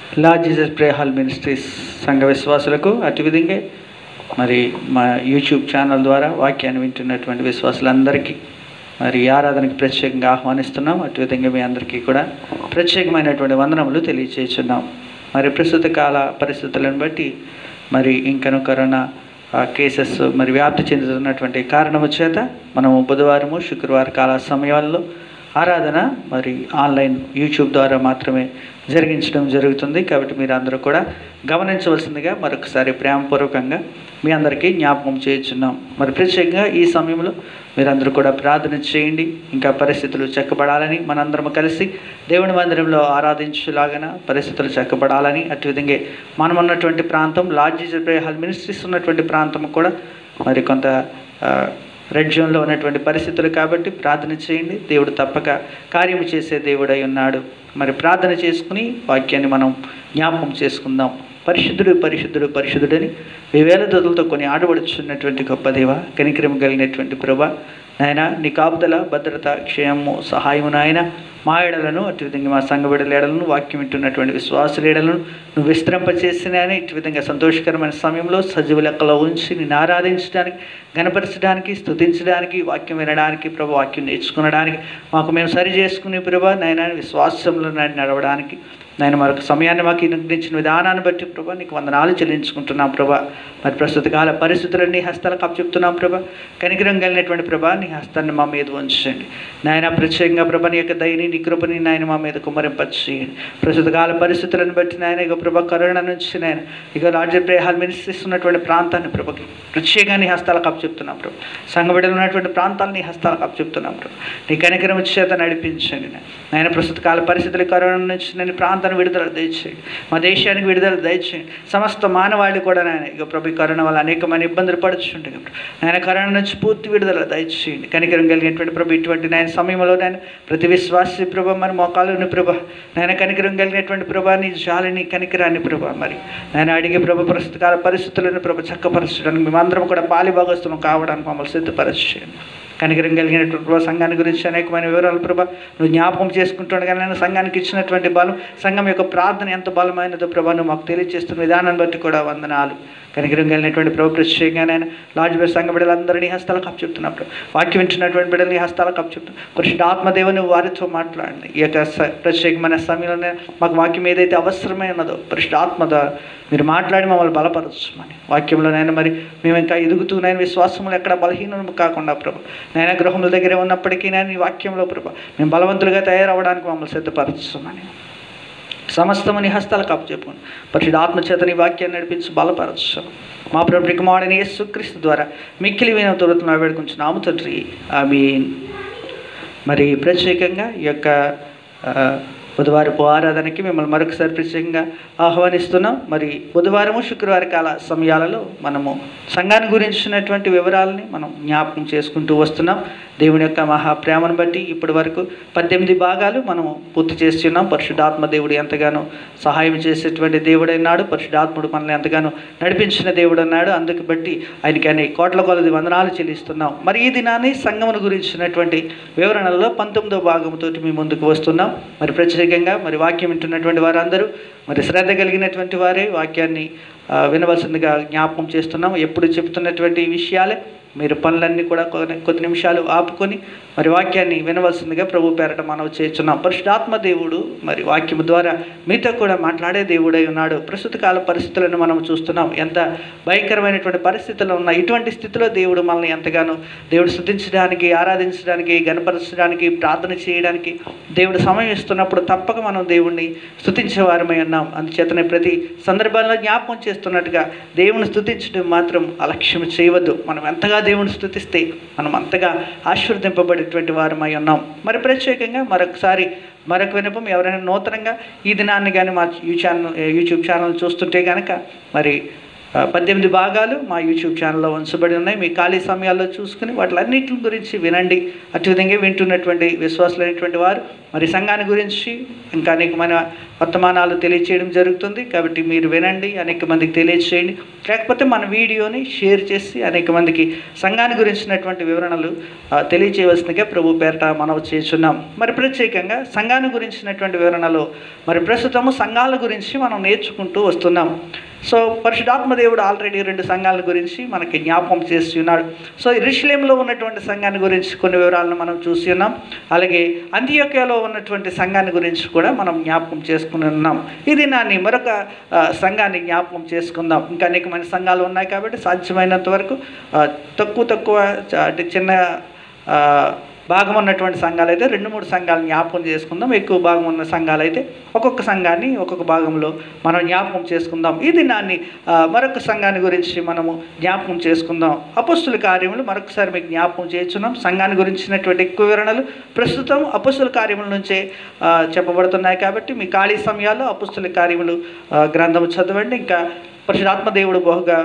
లా Jesus pray hall ministries సంఘ విశ్వాసులకు అటువిధంగా మరి మా యూట్యూబ్ ఛానల్ ద్వారా వాక్యాన్ని వింటున్నటువంటి విశ్వాసులందరికీ మరి ఈ ఆరాధనకి ప్రత్యేకంగా ఆహ్వానిస్తున్నాం అటువిధంగా మీ అందరికీ కూడా ప్రత్యేకమైనటువంటి వందనములు తెలియచేస్తున్నాం మరి ప్రస్తుత కాల పరిస్థితులను బట్టి మరి ఇంకను కరోనా ఆ, కేసెస్ మరి వ్యాప్తి చెందుతున్నటువంటి కారణము చేత మనము బుధవారము శుక్రవార కాల సమయాల్లో ఆరాధన మరి ఆన్లైన్ యూట్యూబ్ ద్వారా మాత్రమే జరిగించడం జరుగుతుంది కాబట్టి మీరు అందరూ కూడా గమనించవలసిందిగా మరొకసారి ప్రేమపూర్వకంగా మీ అందరికీ జ్ఞాపకం చేయించున్నాం మరి ప్రత్యేకంగా ఈ సమయంలో మీరందరూ కూడా ప్రార్థన చేయండి ఇంకా పరిస్థితులు చెక్కబడాలని మనందరం కలిసి దేవుని మందిరంలో ఆరాధించులాగన పరిస్థితులు చెక్కబడాలని అటువిధంగా మనం ఉన్నటువంటి ప్రాంతం లార్జీ హల్ మినిస్ట్రీస్ ఉన్నటువంటి ప్రాంతం కూడా మరి కొంత ఆ, రెడ్ జోన్లో ఉన్నటువంటి పరిస్థితులు కాబట్టి ప్రార్థన చేయండి దేవుడు తప్పక కార్యము చేసే దేవుడై ఉన్నాడు మరి ప్రార్థన చేసుకుని వాక్యాన్ని మనం జ్ఞాపకం చేసుకుందాం పరిశుద్ధుడు పరిశుద్ధుడు పరిశుద్ధుడని వేవేల దొరలతో కొన్ని ఆడబడుచున్నటువంటి గొప్ప దేవ కనికరం కలిగినటువంటి ప్రభ నాయన నీ కాపుదల భద్రత క్షేమము సహాయము నాయన మా ఎడలను అటువిధంగా మా సంఘ బిడలేడలను వాక్యం వింటున్నటువంటి విశ్వాసులేడలను నువ్వు విస్తరింపచేసిన ఇటు విధంగా సంతోషకరమైన సమయంలో సజీవ లెక్కలో ఉంచి నేను ఆరాధించడానికి గణపరచడానికి స్తుతించడానికి వాక్యం వినడానికి ప్రభు వాక్యం నేర్చుకునడానికి మాకు మేము సరి చేసుకునే ప్రభా నాయన విశ్వాసంలో నాయన నడవడానికి నేను మరొక సమయాన్ని మాకు అనుగ్రహించిన విధానాన్ని బట్టి ప్రభా నీకు వందనాలు చెల్లించుకుంటున్నాం ప్రభా మరి ప్రస్తుత కాల పరిస్థితులన్నీ హస్తాలకు అప్పచెప్తున్నాం ప్రభా కనికరం కలిగినటువంటి ప్రభా నీ హస్తాన్ని మా మీద ఉంచండి నాయన ప్రత్యేకంగా ప్రభా నీ యొక్క దయని నీ కృపని నాయన మా మీద కుమ్మరింపచేయండి ప్రస్తుత కాల పరిస్థితులను బట్టి నాయన ఇక ప్రభా కరోనా నుంచి నాయన ఇక లార్జర్ ప్రేహాలు మినిస్ట్రీస్ ఉన్నటువంటి ప్రాంతాన్ని ప్రభకి ప్రత్యేకంగా నీ హస్తాలకు అప్పచెప్తున్నాం ప్రభు సంఘబిడలు ఉన్నటువంటి ప్రాంతాలు నీ హస్తాలకు అప్పచెప్తున్నాం ప్రభు నీ కనికరం చేత నడిపించండి నాయన ప్రస్తుత కాల పరిస్థితులు కరోనా నుంచి నేను ప్రాంతాన్ని విడుదల దయచేయండి మా దేశానికి విడుదల దయచేయండి సమస్త మానవాళి కూడా నాయన ఇక ప్రభు ఈ కరోనా వల్ల అనేకమైన ఇబ్బందులు పడుచుండే నాయన కరోనా నుంచి పూర్తి విడుదల దయచేయండి కనికరం కలిగినటువంటి ప్రభు ఇటువంటి నాయన సమయంలో నేను ప్రతి విశ్వాసి ప్రభ మరి మోకాలుని ప్రభ నాయన కనికరం కలిగినటువంటి ప్రభా నీ జాలిని కనికరాన్ని ప్రభ మరి నేను అడిగే ప్రభు ప్రస్తుత కాల పరిస్థితులను ప్రభు చక్కపరచడానికి మేమందరం కూడా పాలిభాగస్తులం కావడానికి మమ్మల్ని సిద్ధపరచేయండి కనికరం కలిగినటువంటి ప్రభు సంఘాన్ని గురించి అనేకమైన వివరాలు ప్రభా నువ్వు జ్ఞాపకం చేసుకుంటుండగా నేను సంఘానికి ఇచ్చినటువంటి బలం సంఘం యొక్క ప్రార్థన ఎంత బలమైనదో ప్రభా నువ్వు మాకు తెలియజేస్తున్న విధానాన్ని బట్టి కూడా వందనాలు కనికరం కలిగినటువంటి ప్రభు ప్రత్యేకంగా నేను లార్జ్ బెర్ సంఘ బిడ్డలందరినీ హస్తాలకు అప్పచెప్తున్నప్పుడు వాక్యం వింటున్నటువంటి బిడ్డలని హస్తాలకు అప్పచెప్తాం పరిశుద్ధ ఆత్మదేవుని వారితో మాట్లాడండి ఈ యొక్క స- ప్రత్యేకమైన సమయంలోనే మాకు వాక్యం ఏదైతే అవసరమై ఉన్నదో పరిశుద్ధ ఆత్మ ద్వారా మీరు మాట్లాడి మమ్మల్ని బలపరచమని వాక్యంలో నేను మరి మేము ఇంకా ఎదుగుతూ నేను విశ్వాసములు ఎక్కడ బలహీనము కాకుండా ప్రభు నేను గృహముల దగ్గరే ఉన్నప్పటికీ నేను ఈ వాక్యంలో ప్రభు మేము బలవంతులుగా తయారవడానికి మమ్మల్ని సిద్ధపరచమని సమస్తము నీ హస్తాలకు అప్పచెప్పును పరిశుద్ధ ఆత్మచేత నీ వాక్యాన్ని నడిపించి బలపరచు మా ప్రభు కుమారుని యేసుక్రీస్తు ద్వారా మిక్కిలి విన తురతను వేడుకుంటున్నాము నాము తండ్రి ఆమె మరి ప్రత్యేకంగా ఈ యొక్క ఆ, బుధవారపు ఆరాధనకి మిమ్మల్ని మరొకసారి ప్రత్యేకంగా ఆహ్వానిస్తున్నాం మరి బుధవారము శుక్రవార కాల సమయాలలో మనము సంఘాన్ని గురించినటువంటి వివరాలని మనం జ్ఞాపకం చేసుకుంటూ వస్తున్నాం దేవుని యొక్క మహా ప్రేమను బట్టి ఇప్పటి వరకు పద్దెనిమిది భాగాలు మనం పూర్తి చేస్తున్నాం పరిశుద్ధాత్మ దేవుడు ఎంతగానో సహాయం చేసేటువంటి దేవుడైనాడు పరిశుద్ధాత్ముడు మనల్ని ఎంతగానో నడిపించిన దేవుడు అన్నాడు అందుకు బట్టి ఆయనకి అనే కోట్ల కొలది వందనాలు చెల్లిస్తున్నాం మరి ఈ దినాన్ని సంగమును గురించినటువంటి వివరణలో పంతొమ్మిదో భాగంతో మీ ముందుకు వస్తున్నాం మరి ప్రత్యేకంగా మరి వాక్యం వింటున్నటువంటి వారందరూ మరి శ్రద్ధ కలిగినటువంటి వారే వాక్యాన్ని ఆ, వినవలసిందిగా జ్ఞాపకం చేస్తున్నాం ఎప్పుడు చెప్తున్నటువంటి విషయాలే మీరు పనులన్నీ కూడా కొన్ని కొద్ది నిమిషాలు ఆపుకొని మరి వాక్యాన్ని వినవలసిందిగా ప్రభు పేరట మనం చేస్తున్నాం పరిశుధాత్మ దేవుడు మరి వాక్యము ద్వారా మీతో కూడా మాట్లాడే దేవుడై ఉన్నాడు ప్రస్తుత కాల పరిస్థితులను మనం చూస్తున్నాం ఎంత భయంకరమైనటువంటి పరిస్థితులు ఉన్నాయి ఇటువంటి స్థితిలో దేవుడు మనల్ని ఎంతగానో దేవుడు స్థుతించడానికి ఆరాధించడానికి గనపరచడానికి ప్రార్థన చేయడానికి దేవుడు సమయం ఇస్తున్నప్పుడు తప్పక మనం దేవుణ్ణి స్థుతించే వారమై ఉన్నాం అందుచేతనే ప్రతి సందర్భంలో జ్ఞాపకం చేస్తున్నట్టుగా దేవుని స్థుతించడం మాత్రం అలక్ష్యం చేయవద్దు మనం ఎంతగా దేవుని స్థుతిస్తే మనం అంతగా ఆశీర్వదింపబడేటువంటి వారమై ఉన్నాం మరి ప్రత్యేకంగా మరొకసారి మరొక వినపం ఎవరైనా నూతనంగా ఈ దినాన్ని కానీ మా యూ ఛానల్ యూట్యూబ్ ఛానల్ చూస్తుంటే కనుక మరి ఆ, పద్దెనిమిది భాగాలు మా యూట్యూబ్ ఛానల్లో ఉంచబడి ఉన్నాయి మీ ఖాళీ సమయాల్లో చూసుకుని వాటిలన్నిటి గురించి వినండి అదేవిధంగా వింటున్నటువంటి విశ్వాసులైనటువంటి వారు మరి సంఘాన్ని గురించి ఇంకా అనేకమైన వర్తమానాలు తెలియచేయడం జరుగుతుంది కాబట్టి మీరు వినండి అనేక మందికి తెలియచేయండి లేకపోతే మన వీడియోని షేర్ చేసి అనేక మందికి సంఘాన్ని గురించినటువంటి వివరణలు ఆ, తెలియచేయవలసిందిగా ప్రభు పేరట మనం చేస్తున్నాం మరి ప్రత్యేకంగా సంఘాన్ని గురించినటువంటి వివరణలో మరి ప్రస్తుతము సంఘాల గురించి మనం నేర్చుకుంటూ వస్తున్నాం సో పరిశుధాత్మ దేవుడు ఆల్రెడీ రెండు సంఘాల గురించి మనకి జ్ఞాపకం చేసి ఉన్నాడు సో ఇరుషులేంలో ఉన్నటువంటి సంఘాన్ని గురించి కొన్ని వివరాలను మనం చూసి ఉన్నాం అలాగే అంత్యోక్యలో ఉన్నటువంటి సంఘాన్ని గురించి కూడా మనం జ్ఞాపకం చేసుకుని ఉన్నాం ఇది నాని మరొక ఆ, సంఘాన్ని జ్ఞాపకం చేసుకుందాం ఇంకా అనేకమైన సంఘాలు ఉన్నాయి కాబట్టి సాధ్యమైనంత వరకు ఆ, తక్కువ తక్కువ చ- అంటే చిన్న ఆ, భాగం ఉన్నటువంటి సంఘాలు అయితే రెండు మూడు సంఘాలు జ్ఞాపకం చేసుకుందాం ఎక్కువ భాగం ఉన్న సంఘాలు అయితే ఒక్కొక్క సంఘాన్ని ఒక్కొక్క భాగంలో మనం జ్ఞాపకం చేసుకుందాం ఈ దినాన్ని ఆ, మరొక సంఘాన్ని గురించి మనము జ్ఞాపకం చేసుకుందాం అపస్తుల కార్యములు మరొకసారి మీకు జ్ఞాపకం చేస్తున్నాం సంఘాన్ని గురించినటువంటి ఎక్కువ వివరణలు ప్రస్తుతం అపస్తుల కార్యముల నుంచే ఆ, చెప్పబడుతున్నాయి కాబట్టి మీ ఖాళీ సమయాల్లో అపస్తుల కార్యములు ఆ, గ్రంథము చదవండి ఇంకా పరిశుధాత్మ దేవుడు బహుగా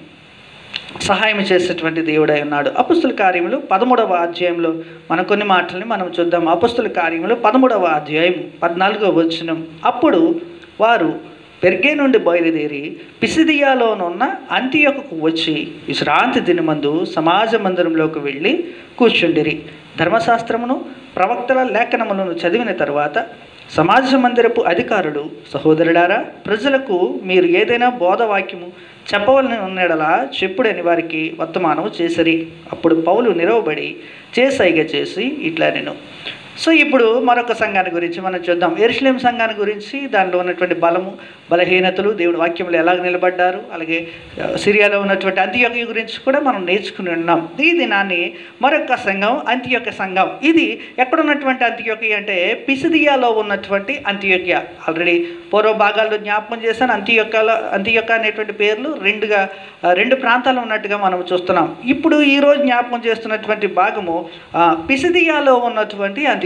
సహాయం చేసేటువంటి దేవుడై ఉన్నాడు అపుస్తుల కార్యములు పదమూడవ అధ్యాయంలో మన కొన్ని మాటల్ని మనం చూద్దాం అపుస్తుల కార్యములు పదమూడవ అధ్యాయం పద్నాలుగవ వచనం అప్పుడు వారు పెర్గే నుండి బయలుదేరి పిసిదియాలోనున్న అంత్యకు వచ్చి విశ్రాంతి దినమందు సమాజ మందిరంలోకి వెళ్ళి కూర్చుండిరి ధర్మశాస్త్రమును ప్రవక్తల లేఖనములను చదివిన తర్వాత సమాజ మందిరపు అధికారులు సహోదరులారా ప్రజలకు మీరు ఏదైనా బోధవాక్యము చెప్పవలని ఉన్నడలా చెప్పుడని వారికి వర్తమానం చేసరి అప్పుడు పౌలు నిలవబడి చేసైగ చేసి ఇట్లా నేను సో ఇప్పుడు మరొక సంఘాన్ని గురించి మనం చూద్దాం ఎరుషలేం సంఘాన్ని గురించి దానిలో ఉన్నటువంటి బలము బలహీనతలు దేవుడి వాక్యములు ఎలా నిలబడ్డారు అలాగే ఆ, సిరియాలో ఉన్నటువంటి అంత్యోక్య గురించి కూడా మనం నేర్చుకుని ఉన్నాం ఈ దినాన్ని మరొక సంఘం అంత్యోక్య సంఘం ఇది ఎక్కడ ఉన్నటువంటి అంత్యోక్య అంటే పిసిదియాలో ఉన్నటువంటి అంత్యోక్య ఆల్రెడీ పూర్వ భాగాల్లో జ్ఞాపకం చేశాను అంత్యోక్యలో అంత్యోక్య అనేటువంటి పేర్లు రెండుగా ఆ, రెండు ప్రాంతాలు ఉన్నట్టుగా మనం చూస్తున్నాం ఇప్పుడు ఈరోజు జ్ఞాపకం చేస్తున్నటువంటి భాగము ఆ, పిసిదియాలో ఉన్నటువంటి అంత్యోక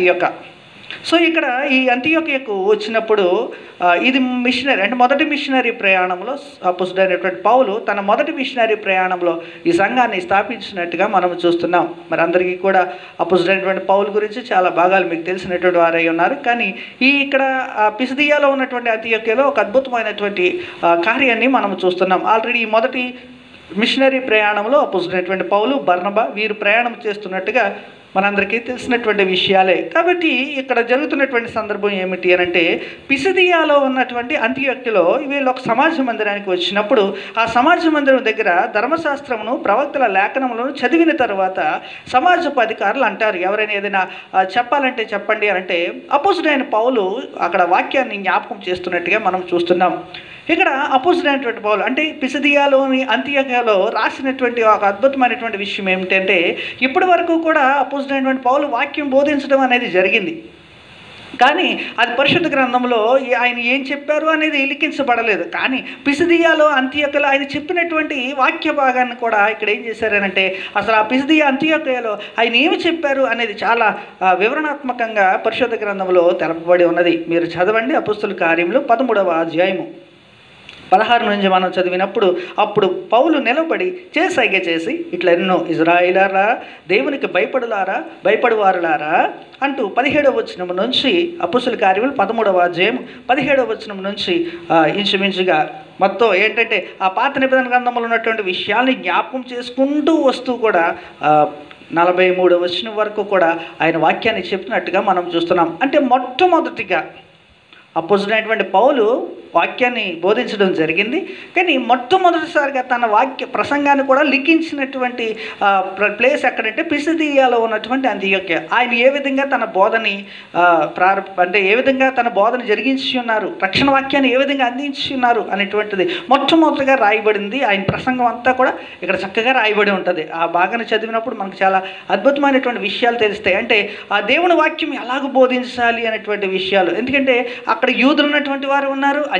సో ఇక్కడ ఈ అంత్యోకయకు వచ్చినప్పుడు ఆ, ఇది మిషనరీ అంటే మొదటి మిషనరీ ప్రయాణంలో అపుసుడైనటువంటి పౌలు తన మొదటి మిషనరీ ప్రయాణంలో ఈ సంఘాన్ని స్థాపించినట్టుగా మనం చూస్తున్నాం మరి అందరికీ కూడా అపుసుడైనటువంటి పౌలు గురించి చాలా భాగాలు మీకు తెలిసినటువంటి వారై ఉన్నారు కానీ ఈ ఇక్కడ ఆ, పిసిదియాలో ఉన్నటువంటి అంత్యోక్యలో ఒక అద్భుతమైనటువంటి ఆ, కార్యాన్ని మనం చూస్తున్నాం ఆల్రెడీ ఈ మొదటి మిషనరీ ప్రయాణంలో అపుసుడైనటువంటి పౌలు బర్నబా వీరు ప్రయాణం చేస్తున్నట్టుగా మనందరికీ తెలిసినటువంటి విషయాలే కాబట్టి ఇక్కడ జరుగుతున్నటువంటి సందర్భం ఏమిటి అని అంటే పిసిదియాలో ఉన్నటువంటి అంత్యోక్తిలో వీళ్ళు ఒక సమాజ మందిరానికి వచ్చినప్పుడు ఆ సమాజ మందిరం దగ్గర ధర్మశాస్త్రమును ప్రవక్తల లేఖనములను చదివిన తర్వాత సమాజపు అధికారులు అంటారు ఎవరైనా ఏదైనా ఆ, చెప్పాలంటే చెప్పండి అని అంటే అపోజిట్ పౌలు అక్కడ వాక్యాన్ని జ్ఞాపకం చేస్తున్నట్టుగా మనం చూస్తున్నాం ఇక్కడ అపోజిట్ అయినటువంటి పౌలు అంటే పిసిదియాలోని అంత్యకాలో రాసినటువంటి ఒక అద్భుతమైనటువంటి విషయం ఏమిటంటే ఇప్పటి వరకు కూడా అపోజిట్ అయినటువంటి పౌలు వాక్యం బోధించడం అనేది జరిగింది కానీ అది పరిశుద్ధ గ్రంథంలో ఈ- ఆయన ఏం చెప్పారు అనేది లిఖించబడలేదు కానీ పిసిదియాలో అంత్యకలో ఆయన చెప్పినటువంటి వాక్య భాగాన్ని కూడా ఇక్కడ ఏం చేశారనంటే అసలు ఆ పిసిదియా అంత్యకలో ఆయన ఏమి చెప్పారు అనేది చాలా ఆ, వివరణాత్మకంగా పరిశుద్ధ గ్రంథంలో తెలపబడి ఉన్నది మీరు చదవండి అపుస్తుల కార్యములు పదమూడవ అధ్యాయము పదహారు నుంచి మనం చదివినప్పుడు అప్పుడు పౌలు నిలబడి చేసైగ చేసి ఇట్లా ఎన్నో ఇజ్రాయిలారా దేవునికి భయపడులారా భయపడువారులారా అంటూ పదిహేడవ వచనం నుంచి అపుసుల కార్యములు పదమూడవ అధ్యాయం పదిహేడవ వచనం నుంచి ఆ, ఇంచుమించుగా మొత్తం ఏంటంటే ఆ పాత నిబంధన గ్రంథంలో ఉన్నటువంటి విషయాల్ని జ్ఞాపకం చేసుకుంటూ వస్తూ కూడా ఆ, నలభై మూడు వచనం వరకు కూడా ఆయన వాక్యాన్ని చెప్పినట్టుగా మనం చూస్తున్నాం అంటే మొట్టమొదటిగా అపోజిట్ పౌలు వాక్యాన్ని బోధించడం జరిగింది కానీ మొట్టమొదటిసారిగా తన వాక్య ప్రసంగాన్ని కూడా లిఖించినటువంటి ఆ, ప్ర- ప్లేస్ ఎక్కడంటే పిసిదియాలో ఉన్నటువంటి అంత్యోక్య ఆయన ఏ విధంగా తన బోధని ఆ, ప్రారంభ అంటే ఏ విధంగా తన బోధన జరిగించి ఉన్నారు రక్షణ వాక్యాన్ని ఏ విధంగా అందించి ఉన్నారు అనేటువంటిది మొట్టమొదటిగా రాయబడింది ఆయన ప్రసంగం అంతా కూడా ఇక్కడ చక్కగా రాయబడి ఉంటుంది ఆ భాగాన్ని చదివినప్పుడు మనకు చాలా అద్భుతమైనటువంటి విషయాలు తెలుస్తాయి అంటే ఆ దేవుని వాక్యం ఎలాగ బోధించాలి అనేటువంటి విషయాలు ఎందుకంటే అక్కడ యూదులు ఉన్నటువంటి వారు ఉన్నారు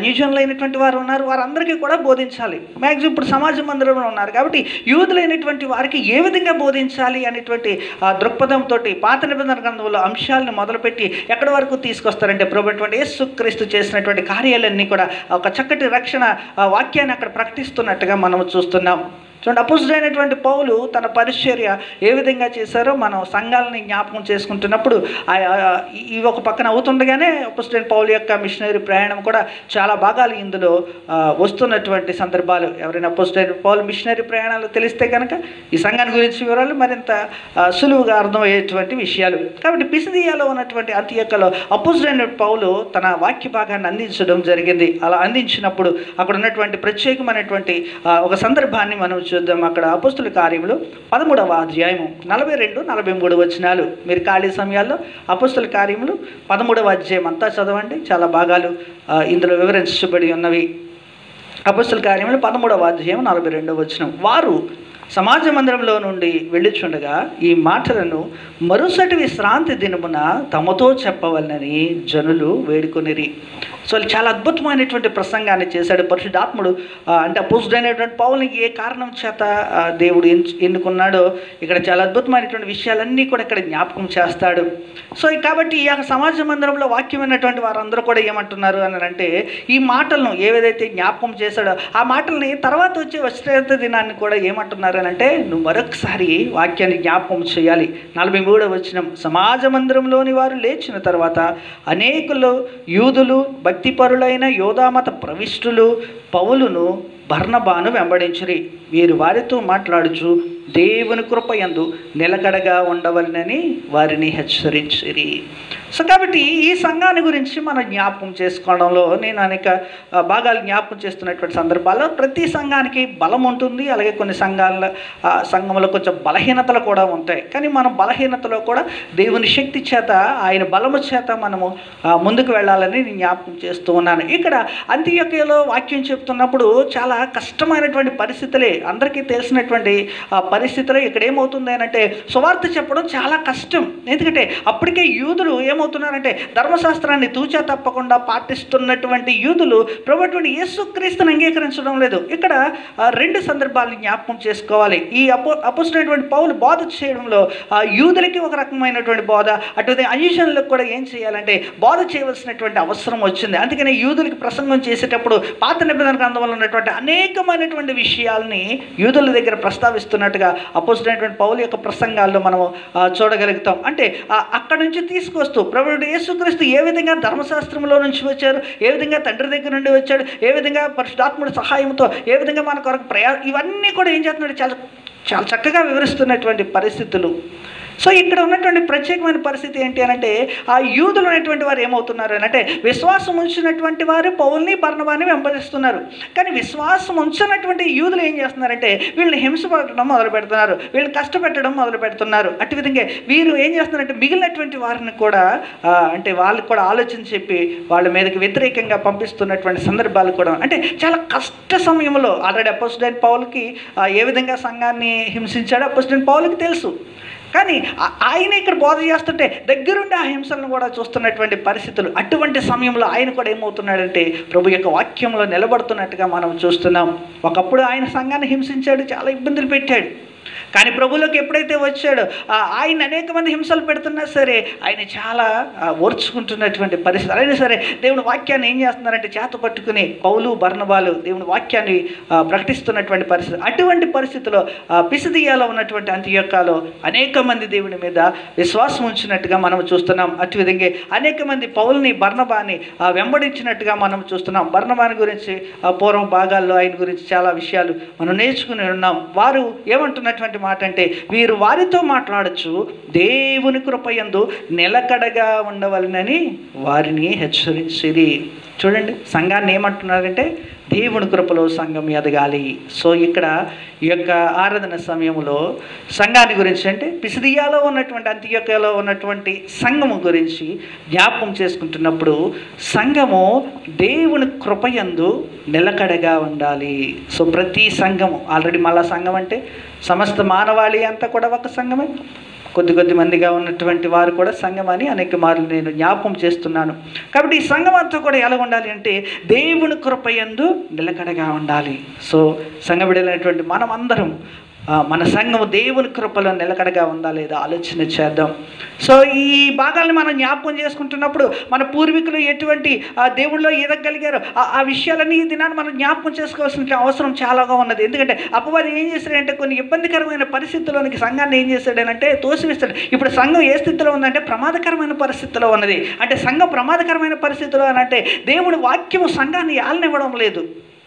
అన్యజనులైనటువంటి వారు ఉన్నారు వారందరికీ కూడా బోధించాలి మ్యాక్సిమం ఇప్పుడు సమాజ మందిరంలో ఉన్నారు కాబట్టి యూదులైనటువంటి వారికి ఏ విధంగా బోధించాలి అనేటువంటి ఆ దృక్పథంతో పాత నిబంధన గ్రంథంలో అంశాలను మొదలుపెట్టి ఎక్కడి వరకు తీసుకొస్తారంటే ప్రభుత్వం యేసుక్రీస్తు చేసినటువంటి కార్యాలన్నీ కూడా ఒక చక్కటి రక్షణ ఆ వాక్యాన్ని అక్కడ ప్రకటిస్తున్నట్టుగా మనం చూస్తున్నాం చూడండి అపుసుడైనటువంటి పౌలు తన పరిచర్య ఏ విధంగా చేశారో మనం సంఘాలని జ్ఞాపకం చేసుకుంటున్నప్పుడు ఆ- ఆ- ఈ ఒక పక్కన అవుతుండగానే అపుసుడైన పౌలు యొక్క మిషనరీ ప్రయాణం కూడా చాలా భాగాలు ఇందులో ఆ, వస్తున్నటువంటి సందర్భాలు ఎవరైనా అపుసుడైన పౌలు మిషనరీ ప్రయాణాలు తెలిస్తే కనుక ఈ సంఘాన్ని గురించి వివరాలు మరింత ఆ, సులువుగా అర్థమయ్యేటువంటి విషయాలు కాబట్టి పిసిదియాలో ఉన్నటువంటి అంత్యకలో అపుసుడైన పౌలు తన వాక్య భాగాన్ని అందించడం జరిగింది అలా అందించినప్పుడు అక్కడ ఉన్నటువంటి ప్రత్యేకమైనటువంటి ఆ, ఒక సందర్భాన్ని మనం చూద్దాం అక్కడ అపుస్తుల కార్యములు పదమూడవ అధ్యాయము నలభై రెండు నలభై మూడు వచనాలు మీరు ఖాళీ సమయాల్లో అపుస్తుల కార్యములు పదమూడవ అధ్యాయం అంతా చదవండి చాలా భాగాలు ఆ, ఇందులో వివరించబడి ఉన్నవి అపస్తుల కార్యములు పదమూడవ అధ్యాయం నలభై రెండవ వచనం వారు సమాజ మందిరంలో నుండి వెళ్ళుచుండగా ఈ మాటలను మరుసటి విశ్రాంతి దినమున తమతో చెప్పవలనని జనులు వేడుకొనిరి సో చాలా అద్భుతమైనటువంటి ప్రసంగాన్ని చేశాడు పరిశుద్ధాత్ముడు ఆ, అంటే అపోజిడైనటువంటి పౌల్ని ఏ కారణం చేత ఆ, దేవుడు ఎంచు ఎన్నుకున్నాడో ఇక్కడ చాలా అద్భుతమైనటువంటి విషయాలన్నీ కూడా ఇక్కడ జ్ఞాపకం చేస్తాడు సో ఈ కాబట్టి ఈ యొక్క సమాజ మందిరంలో వాక్యమైనటువంటి వారందరూ కూడా ఏమంటున్నారు అని అంటే ఈ మాటలను ఏవేదైతే జ్ఞాపకం చేశాడో ఆ మాటల్ని తర్వాత వచ్చే వస్త్రత దినాన్ని కూడా ఏమంటున్నారు అని అంటే నువ్వు మరొకసారి వాక్యాన్ని జ్ఞాపకం చేయాలి నలభై మూడవ వచ్చిన సమాజ మందిరంలోని వారు లేచిన తర్వాత అనేకులు యూదులు భక్తిపరులైన యోధామత ప్రవిష్టులు పౌలును బర్ణబాను వెంబడించిరి వీరు వారితో మాట్లాడుచు దేవుని కృపయందు నిలకడగా ఉండవలనని వారిని హెచ్చరించిరి సో కాబట్టి ఈ సంఘాన్ని గురించి మనం జ్ఞాపకం చేసుకోవడంలో నేను అనేక ఆ, భాగాలు జ్ఞాపకం చేస్తున్నటువంటి సందర్భాల్లో ప్రతి సంఘానికి బలం ఉంటుంది అలాగే కొన్ని సంఘాల ఆ, సంఘంలో కొంచెం బలహీనతలు కూడా ఉంటాయి కానీ మన బలహీనతలో కూడా దేవుని శక్తి చేత ఆయన బలము చేత మనము ఆ, ముందుకు వెళ్ళాలని నేను జ్ఞాపకం చేస్తూ ఉన్నాను ఇక్కడ అంత్యకలో వాక్యం చెప్తున్నప్పుడు చాలా కష్టమైనటువంటి పరిస్థితులే అందరికీ తెలిసినటువంటి ఆ పరిస్థితులు ఇక్కడ ఏమవుతుంది అని అంటే సువార్త చెప్పడం చాలా కష్టం ఎందుకంటే అప్పటికే యూదులు ఏమవుతున్నారంటే ధర్మశాస్త్రాన్ని తూచా తప్పకుండా పాటిస్తున్నటువంటి యూదులు ప్రభుత్వం యేసుక్రీస్తుని అంగీకరించడం లేదు ఇక్కడ ఆ, రెండు సందర్భాలను జ్ఞాపకం చేసుకోవాలి ఈ అపో అపోసినటువంటి పౌలు బోధ చేయడంలో ఆ యూదులకి ఒక రకమైనటువంటి బోధ అటు అన్యుషన్లకు కూడా ఏం చేయాలంటే బోధ చేయవలసినటువంటి అవసరం వచ్చింది అందుకని యూదులకి ప్రసంగం చేసేటప్పుడు పాత నిబంధన గ్రంథంలో ఉన్నటువంటి అనేకమైనటువంటి విషయాల్ని యూదుల దగ్గర ప్రస్తావిస్తున్నట్టుగా అపోజినటువంటి పౌలు యొక్క ప్రసంగాల్లో మనము ఆ, చూడగలుగుతాం అంటే ఆ, అక్కడ నుంచి తీసుకొస్తూ ప్రభుడు యేసుక్రీస్తు ఏ విధంగా ధర్మశాస్త్రంలో నుంచి వచ్చారు ఏ విధంగా తండ్రి దగ్గర నుండి వచ్చాడు ఏ విధంగా పరిశుధాత్ముడి సహాయంతో ఏ విధంగా మన కొరకు ప్రయా ఇవన్నీ కూడా ఏం చేస్తున్నాడు చాలా చాలా చక్కగా వివరిస్తున్నటువంటి పరిస్థితులు సో ఇక్కడ ఉన్నటువంటి ప్రత్యేకమైన పరిస్థితి ఏంటి అని అంటే ఆ యూదులు అనేటువంటి వారు ఏమవుతున్నారు అని అంటే విశ్వాసం ఉంచినటువంటి వారు పౌల్ని బర్ణవాన్ని వెంబడిస్తున్నారు కానీ విశ్వాసం ఉంచినటువంటి యూదులు ఏం చేస్తున్నారంటే వీళ్ళని హింసపడటం మొదలు పెడుతున్నారు వీళ్ళని కష్టపెట్టడం మొదలు పెడుతున్నారు అటు విధంగా వీరు ఏం చేస్తున్నారంటే మిగిలినటువంటి వారిని కూడా ఆ, అంటే వాళ్ళకి కూడా ఆలోచన చెప్పి వాళ్ళ మీదకి వ్యతిరేకంగా పంపిస్తున్నటువంటి సందర్భాలు కూడా అంటే చాలా కష్ట సమయంలో ఆల్రెడీ అపోజిడెంట్ పౌల్కి ఆ, ఏ విధంగా సంఘాన్ని హింసించాడో అపోజిడెంట్ పౌల్కి తెలుసు కానీ ఆ- ఆయన ఇక్కడ బోధ చేస్తుంటే దగ్గరుండి ఆ హింసలను కూడా చూస్తున్నటువంటి పరిస్థితులు అటువంటి సమయంలో ఆయన కూడా ఏమవుతున్నాడంటే ప్రభు యొక్క వాక్యంలో నిలబడుతున్నట్టుగా మనం చూస్తున్నాం ఒకప్పుడు ఆయన సంఘాన్ని హింసించాడు చాలా ఇబ్బందులు పెట్టాడు కానీ ప్రభులోకి ఎప్పుడైతే వచ్చాడో ఆ, ఆయన అనేక మంది హింసలు పెడుతున్నా సరే ఆయన చాలా ఆ, ఓర్చుకుంటున్నటువంటి పరిస్థితి అయినా సరే దేవుని వాక్యాన్ని ఏం చేస్తున్నారంటే చేత పట్టుకుని పౌలు బర్ణబాలు దేవుని వాక్యాన్ని ఆ, ప్రకటిస్తున్నటువంటి పరిస్థితి అటువంటి పరిస్థితిలో ఆ, పిసిదియాలో ఉన్నటువంటి అంత్యొక్కలో అనేక మంది దేవుని మీద విశ్వాసం ఉంచినట్టుగా మనం చూస్తున్నాం అటు విధంగా అనేక మంది పౌల్ని బర్ణబాని ఆ, వెంబడించినట్టుగా మనం చూస్తున్నాం బర్ణబాని గురించి ఆ, పూర్వం భాగాల్లో ఆయన గురించి చాలా విషయాలు మనం నేర్చుకుని ఉన్నాం వారు ఏమంటున్నటువంటి మాట అంటే వీరు వారితో మాట్లాడచ్చు దేవుని కృపయందు నిలకడగా ఉండవలనని వారిని హెచ్చరించిరి చూడండి సంఘాన్ని ఏమంటున్నారంటే దేవుని కృపలో సంఘం ఎదగాలి సో ఇక్కడ ఈ యొక్క ఆరాధన సమయంలో సంఘాన్ని గురించి అంటే పిసిదియాలో ఉన్నటువంటి అంత్యకలో ఉన్నటువంటి సంఘము గురించి జ్ఞాపకం చేసుకుంటున్నప్పుడు సంఘము దేవుని కృపయందు నిలకడగా ఉండాలి సో ప్రతి సంఘము ఆల్రెడీ మళ్ళా సంఘం అంటే సమస్త మానవాళి అంతా కూడా ఒక సంఘమే కొద్ది కొద్ది మందిగా ఉన్నటువంటి వారు కూడా సంఘం అని అనేక మార్లు నేను జ్ఞాపకం చేస్తున్నాను కాబట్టి ఈ సంఘం అంతా కూడా ఎలా ఉండాలి అంటే దేవుని కృపయందు నిలకడగా ఉండాలి సో సంఘ బిడ్డలైనటువంటి మనం అందరం ఆ, మన సంఘము దేవుని కృపలో నిలకడగా ఉందా లేదా ఆలోచన చేద్దాం సో ఈ భాగాల్ని మనం జ్ఞాపకం చేసుకుంటున్నప్పుడు మన పూర్వీకులు ఎటువంటి ఆ, దేవుళ్ళో ఎదగలిగారో ఆ- ఆ విషయాలన్నీ ఈ దినాన్ని మనం జ్ఞాపకం చేసుకోవాల్సిన అవసరం చాలాగా ఉన్నది ఎందుకంటే అపవాది ఏం చేశాడంటే కొన్ని ఇబ్బందికరమైన పరిస్థితుల్లోనికి సంఘాన్ని ఏం చేశాడనంటే తోసివేస్తాడు ఇప్పుడు సంఘం ఏ స్థితిలో ఉందంటే ప్రమాదకరమైన పరిస్థితిలో ఉన్నది అంటే సంఘం ప్రమాదకరమైన పరిస్థితిలో అని అంటే దేవుడి వాక్యము సంఘాన్ని ఏలనివ్వడం లేదు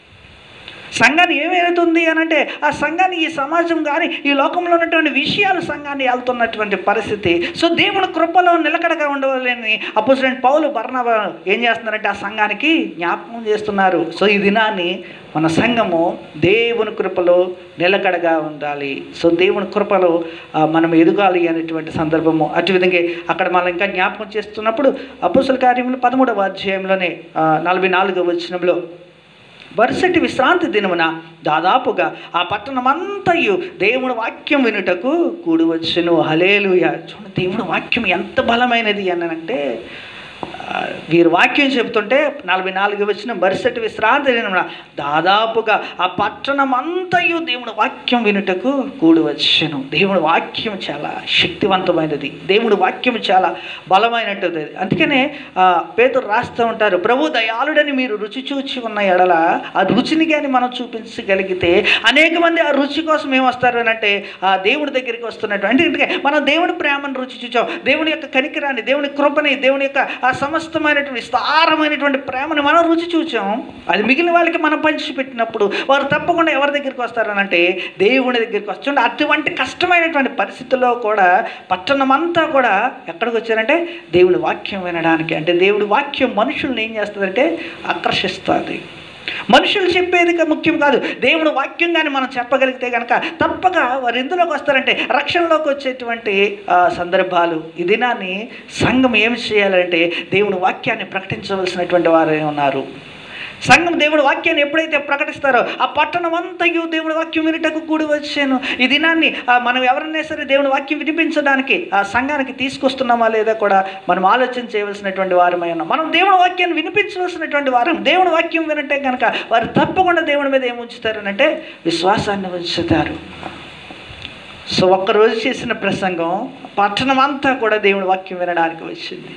సంఘాన్ని ఏమేరుతుంది అని అంటే ఆ సంఘాన్ని ఈ సమాజం కానీ ఈ లోకంలో ఉన్నటువంటి విషయాలు సంఘాన్ని వెళ్తున్నటువంటి పరిస్థితి సో దేవుని కృపలో నిలకడగా ఉండవాలని అపోజిడెంట్ పౌలు బర్ణవ ఏం చేస్తున్నారంటే ఆ సంఘానికి జ్ఞాపకం చేస్తున్నారు సో ఈ దినాన్ని మన సంఘము దేవుని కృపలో నిలకడగా ఉండాలి సో దేవుని కృపలో ఆ, మనం ఎదగాలి అనేటువంటి సందర్భము అటు విధంగా అక్కడ మనం ఇంకా జ్ఞాపకం చేస్తున్నప్పుడు అపోసల కార్యములు పదమూడవ అధ్యాయంలోనే ఆ, నలభై నాలుగవ వచనంలో వరుసటి విశ్రాంతి దినమున దాదాపుగా ఆ పట్టణమంతయు దేవుని వాక్యం వినుటకు కూడి వచ్చును హలేలుయ చూడండి దేవుని వాక్యం ఎంత బలమైనది అని అంటే ఆ, వీరు వాక్యం చెబుతుంటే నలభై నాలుగు వచ్చిన మరుసటి విశ్రాంతి దినమున దాదాపుగా ఆ పట్టణం అంతయు దేవుని వాక్యం వినుటకు కూడి వచ్చును దేవుని వాక్యం చాలా శక్తివంతమైనది దేవుని వాక్యం చాలా బలమైనటువంటిది అందుకనే ఆ, పేతురు రాస్తూ ఉంటారు ప్రభు దయాళుడని మీరు రుచి చూచి ఉన్న ఎడల ఆ రుచిని కానీ మనం చూపించగలిగితే అనేక మంది ఆ రుచి కోసం ఏం వస్తారు అని అంటే ఆ దేవుడి దగ్గరికి వస్తున్నట్టు అంటే ఎందుకంటే మనం దేవుని ప్రేమను రుచి చూచాం దేవుని యొక్క కనికరాన్ని దేవుని కృపని దేవుని యొక్క ఆ సమస్తమైనటువంటి విస్తారమైనటువంటి ప్రేమని మనం రుచి చూచాం అది మిగిలిన వాళ్ళకి మనం పంచిపెట్టినప్పుడు వారు తప్పకుండా ఎవరి దగ్గరికి వస్తారనంటే దేవుని దగ్గరికి వస్తుంది అటువంటి కష్టమైనటువంటి పరిస్థితుల్లో కూడా పట్టణం అంతా కూడా ఎక్కడికి వచ్చారంటే దేవుని వాక్యం వినడానికి అంటే దేవుడి వాక్యం మనుషుల్ని ఏం చేస్తుందంటే ఆకర్షిస్తుంది మనుషులు చెప్పేది క- ముఖ్యం కాదు దేవుడు వాక్యం కానీ మనం చెప్పగలిగితే కనుక తప్పక వారు ఎందులోకి వస్తారంటే రక్షణలోకి వచ్చేటువంటి ఆ, సందర్భాలు ఈ దినాన్ని సంఘం ఏమి చేయాలంటే దేవుని వాక్యాన్ని ప్రకటించవలసినటువంటి వారే ఉన్నారు సంఘం దేవుడి వాక్యాన్ని ఎప్పుడైతే ప్రకటిస్తారో ఆ పట్టణం అంతయు దేవుడి వాక్యం వినుటకు కూడి వచ్చాను ఈ దినాన్ని ఆ, మనం ఎవరన్నా సరే దేవుడి వాక్యం వినిపించడానికి ఆ సంఘానికి తీసుకొస్తున్నామా లేదా కూడా మనం ఆలోచన చేయవలసినటువంటి వారమై ఉన్నాం మనం దేవుడి వాక్యాన్ని వినిపించవలసినటువంటి వారం దేవుడి వాక్యం వినంటే కనుక వారు తప్పకుండా దేవుడి మీద ఏమి ఉంచుతారు అంటే విశ్వాసాన్ని ఉంచుతారు సో ఒక్కరోజు చేసిన ప్రసంగం పట్టణం అంతా కూడా దేవుడి వాక్యం వినడానికి వచ్చింది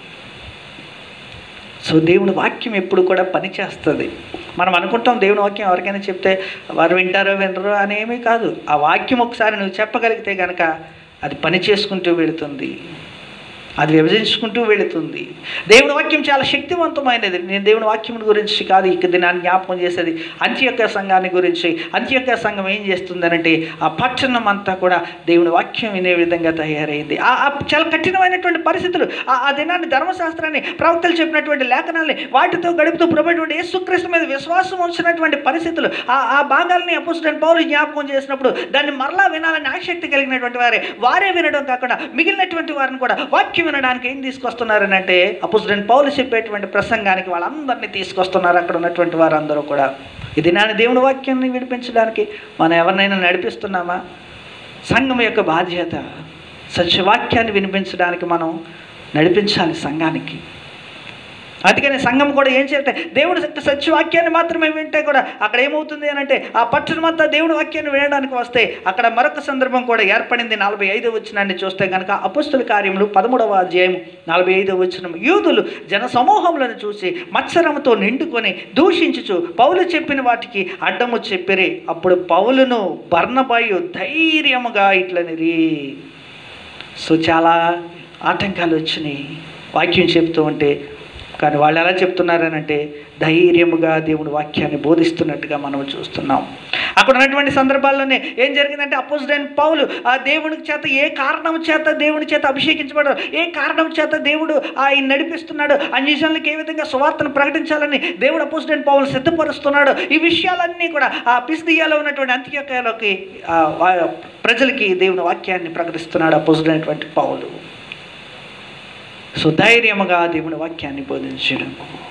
సో దేవుని వాక్యం ఎప్పుడు కూడా పనిచేస్తుంది మనం అనుకుంటాం దేవుని వాక్యం ఎవరికైనా చెప్తే వారు వింటారో వినరో అనేమీ కాదు ఆ వాక్యం ఒకసారి నువ్వు చెప్పగలిగితే కనుక అది పని చేసుకుంటూ వెళుతుంది అది విభజించుకుంటూ వెళుతుంది దేవుని వాక్యం చాలా శక్తివంతమైనది నేను దేవుని వాక్యం గురించి కాదు ఇక దినాన్ని జ్ఞాపకం చేసేది అంత్యొక్క సంఘాన్ని గురించి అంత్యొక్క సంఘం ఏం చేస్తుందనంటే ఆ పట్టణం అంతా కూడా దేవుని వాక్యం వినే విధంగా తయారైంది ఆ ఆ చాలా కఠినమైనటువంటి పరిస్థితులు ఆ ఆ దినాన్ని ధర్మశాస్త్రాన్ని ప్రవక్తలు చెప్పినటువంటి లేఖనాల్ని వాటితో గడుపుతూ ప్రభుత్వ యేసుక్రీస్తు మీద విశ్వాసం ఉంచినటువంటి పరిస్థితులు ఆ ఆ భాగాల్ని అపోజిడెంట్ పౌలు జ్ఞాపకం చేసినప్పుడు దాన్ని మరలా వినాలని ఆసక్తి కలిగినటువంటి వారే వారే వినడం కాకుండా మిగిలినటువంటి వారిని కూడా వాక్యం వినడానికి ఏం తీసుకొస్తున్నారని అంటే అపోజిడెంట్ పౌలు చెప్పేటువంటి ప్రసంగానికి వాళ్ళందరినీ తీసుకొస్తున్నారు అక్కడ ఉన్నటువంటి వారందరూ కూడా ఈ దినాన్ని దేవుని వాక్యాన్ని వినిపించడానికి మనం ఎవరినైనా నడిపిస్తున్నామా సంఘం యొక్క బాధ్యత సత్యవాక్యాన్ని వినిపించడానికి మనం నడిపించాలి సంఘానికి అందుకని సంఘం కూడా ఏం చేస్తే దేవుడి యొక్క సత్యవాక్యాన్ని మాత్రమే వింటే కూడా అక్కడ ఏమవుతుంది అని అంటే ఆ పట్టణం అంతా దేవుడి వాక్యాన్ని వినడానికి వస్తే అక్కడ మరొక సందర్భం కూడా ఏర్పడింది నలభై ఐదో వచ్చినాన్ని చూస్తే కనుక అపుస్తుల కార్యములు పదమూడవ అధ్యాయం నలభై ఐదో వచ్చిన యూదులు జన సమూహములను చూసి మత్సరముతో నిండుకొని దూషించుచు పౌలు చెప్పిన వాటికి అడ్డము చెప్పిరి అప్పుడు పౌలును బర్ణబాయు ధైర్యముగా ఇట్లనిరి సో చాలా ఆటంకాలు వచ్చినాయి వాక్యం చెప్తూ ఉంటే కానీ వాళ్ళు ఎలా చెప్తున్నారనంటే ధైర్యముగా దేవుని వాక్యాన్ని బోధిస్తున్నట్టుగా మనం చూస్తున్నాం అక్కడ ఉన్నటువంటి సందర్భాల్లోనే ఏం జరిగిందంటే అపోజిడెంట్ పౌలు ఆ దేవుని చేత ఏ కారణం చేత దేవుని చేత అభిషేకించబడ్డారు ఏ కారణం చేత దేవుడు ఆయన నడిపిస్తున్నాడు అన్యజనులకు ఏ విధంగా సువార్తను ప్రకటించాలని దేవుడు అపోజిడెంట్ పౌలు సిద్ధపరుస్తున్నాడు ఈ విషయాలన్నీ కూడా ఆ పిస్దియాలో ఉన్నటువంటి అంత్యకాయలోకి ప్రజలకి దేవుని వాక్యాన్ని ప్రకటిస్తున్నాడు అపోజిడెంట్ పౌలు సో ధైర్యముగా దేవుని వాక్యాన్ని బోధించడం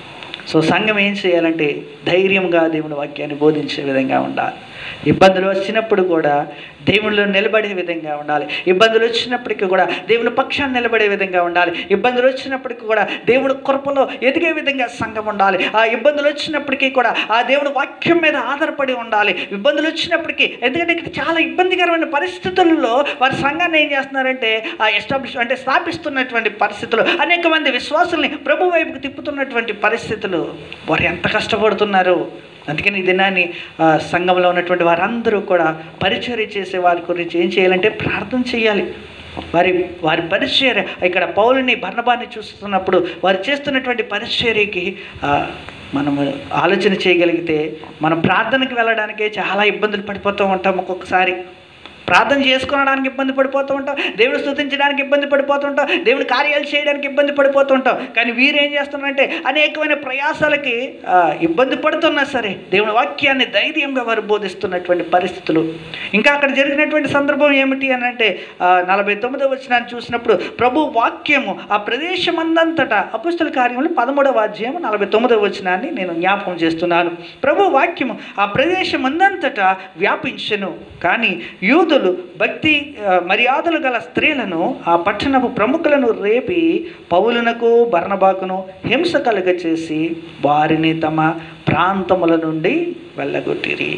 సో సంఘం ఏం చేయాలంటే ధైర్యంగా దేవుని వాక్యాన్ని బోధించే విధంగా ఉండాలి ఇబ్బందులు వచ్చినప్పుడు కూడా దేవునిలో నిలబడే విధంగా ఉండాలి ఇబ్బందులు వచ్చినప్పటికీ కూడా దేవుని పక్షాన్ని నిలబడే విధంగా ఉండాలి ఇబ్బందులు వచ్చినప్పటికీ కూడా దేవుని కృపలో ఎదిగే విధంగా సంఘం ఉండాలి ఆ ఇబ్బందులు వచ్చినప్పటికీ కూడా ఆ దేవుని వాక్యం మీద ఆధారపడి ఉండాలి ఇబ్బందులు వచ్చినప్పటికీ ఎందుకంటే ఇక్కడ చాలా ఇబ్బందికరమైన పరిస్థితుల్లో వారి సంఘాన్ని ఏం చేస్తున్నారంటే ఆ ఎస్టాబ్లిష్ అంటే స్థాపిస్తున్నటువంటి పరిస్థితులు అనేక మంది విశ్వాసుల్ని ప్రభు వైపుకి తిప్పుతున్నటువంటి పరిస్థితులు వారు ఎంత కష్టపడుతున్నారు అందుకని ఈ దినాన్ని ఆ, సంఘంలో ఉన్నటువంటి వారందరూ కూడా పరిచర్య చేసే వారి గురించి ఏం చేయాలంటే ప్రార్థన చేయాలి వారి వారి పరిచర్య ఇక్కడ పౌలుని భర్ణబాన్ని చూస్తున్నప్పుడు వారు చేస్తున్నటువంటి పరిచర్యకి ఆ, మనము ఆలోచన చేయగలిగితే మనం ప్రార్థనకి వెళ్ళడానికే చాలా ఇబ్బందులు పడిపోతూ ఉంటాం ఒక్కొక్కసారి ప్రార్థన చేసుకోవడానికి ఇబ్బంది పడిపోతూ ఉంటాం దేవుని స్తుతించడానికి ఇబ్బంది పడిపోతూ ఉంటాం దేవుని కార్యాలు చేయడానికి ఇబ్బంది పడిపోతూ ఉంటాం కానీ వీరు ఏం చేస్తున్నారంటే అనేకమైన ప్రయాసాలకి ఆ, ఇబ్బంది పడుతున్నా సరే దేవుని వాక్యాన్ని ధైర్యంగా వారు బోధిస్తున్నటువంటి పరిస్థితులు ఇంకా అక్కడ జరిగినటువంటి సందర్భం ఏమిటి అని అంటే నలభై తొమ్మిదవ వచనాన్ని చూసినప్పుడు ప్రభు వాక్యము ఆ ప్రదేశమందంతటా అపుస్తుల కార్యములు పదమూడవ అధ్యాయం నలభై తొమ్మిదవ వచనాన్ని నేను జ్ఞాపకం చేస్తున్నాను ప్రభు వాక్యము ఆ ప్రదేశమందంతటా వ్యాపించెను కానీ యూదులు భక్తి ఆ, మర్యాదలు గల స్త్రీలను ఆ పట్టణపు ప్రముఖులను రేపి పౌలునకు బర్ణబాకును హింస కలుగ చేసి వారిని తమ ప్రాంతముల నుండి వెళ్ళగొట్టిరి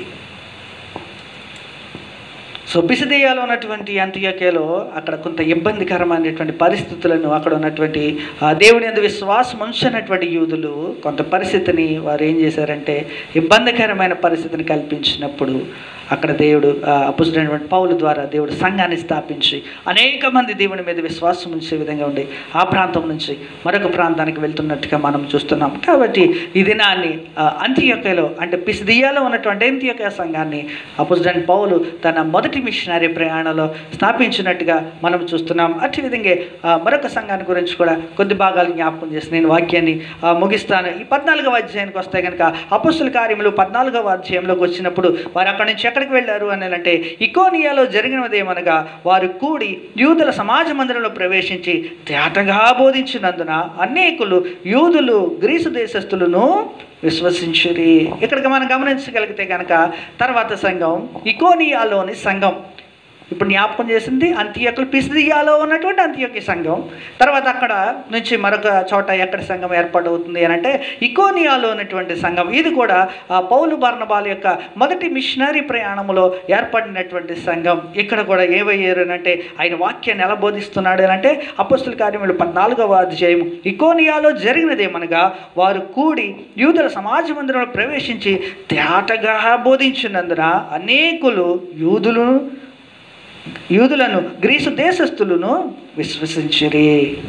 సో పిసిదేయాలో ఉన్నటువంటి అంత్యకేలో అక్కడ కొంత ఇబ్బందికరమైనటువంటి పరిస్థితులను అక్కడ ఉన్నటువంటి ఆ దేవుని అందు విశ్వాసం ఉంచినటువంటి యూదులు కొంత పరిస్థితిని వారు ఏం చేశారంటే ఇబ్బందికరమైన పరిస్థితిని కల్పించినప్పుడు అక్కడ దేవుడు అపుసుడైనటువంటి పౌలు ద్వారా దేవుడు సంఘాన్ని స్థాపించి అనేక మంది దేవుని మీద విశ్వాసం ఉంచే విధంగా ఉండి ఆ ప్రాంతం నుంచి మరొక ప్రాంతానికి వెళ్తున్నట్టుగా మనం చూస్తున్నాం కాబట్టి ఈ దినాన్ని అంత్యకలో అంటే పిసిదియాలో ఉన్నటువంటి అంత్యక సంఘాన్ని అపుసుడైన పౌలు తన మొదటి మిషనరీ ప్రయాణంలో స్థాపించినట్టుగా మనం చూస్తున్నాం అట్టి విధంగా ఆ, మరొక సంఘాన్ని గురించి కూడా కొద్ది భాగాలు జ్ఞాపకం చేసి నేను వాక్యాన్ని ఆ, ముగిస్తాను ఈ పద్నాలుగవ అధ్యాయానికి వస్తే కనుక అపుస్తుల కార్యములు పద్నాలుగవ అధ్యాయంలోకి వచ్చినప్పుడు వారు అక్కడి నుంచి ఎక్కడికి వెళ్ళారు అని అంటే ఇకోనియాలో జరిగినదేమనగా వారు కూడి యూదుల సమాజ మందిరంలో ప్రవేశించి తేటగా బోధించినందున అనేకులు యూదులు గ్రీసు దేశస్థులను విశ్వసించురి ఇక్కడికి మనం గమనించగలిగితే కనుక తర్వాత సంఘం ఇకోనియాలోని సంఘం ఇప్పుడు జ్ఞాపకం చేసింది అంత్యకులు పిసిదియాలో ఉన్నటువంటి అంత్యకి సంఘం తర్వాత అక్కడ నుంచి మరొక చోట ఎక్కడ సంఘం ఏర్పాటవుతుంది అని అంటే ఇకోనియాలో ఉన్నటువంటి సంఘం ఇది కూడా ఆ పౌలు బర్ణబాల్ యొక్క మొదటి మిషనరీ ప్రయాణంలో ఏర్పడినటువంటి సంఘం ఇక్కడ కూడా ఏమయ్యారు అని అంటే ఆయన వాక్యాన్ని ఎలా బోధిస్తున్నాడు అని అంటే అపస్తుల కార్యములు పద్నాలుగవ అధ్యాయం ఇకోనియాలో జరిగినదేమనగా వారు కూడి యూదుల సమాజ మందిరంలో ప్రవేశించి తేటగా బోధించినందున అనేకులు యూదులు యూదులను గ్రీసు దేశస్థులను విశ్వసించిరి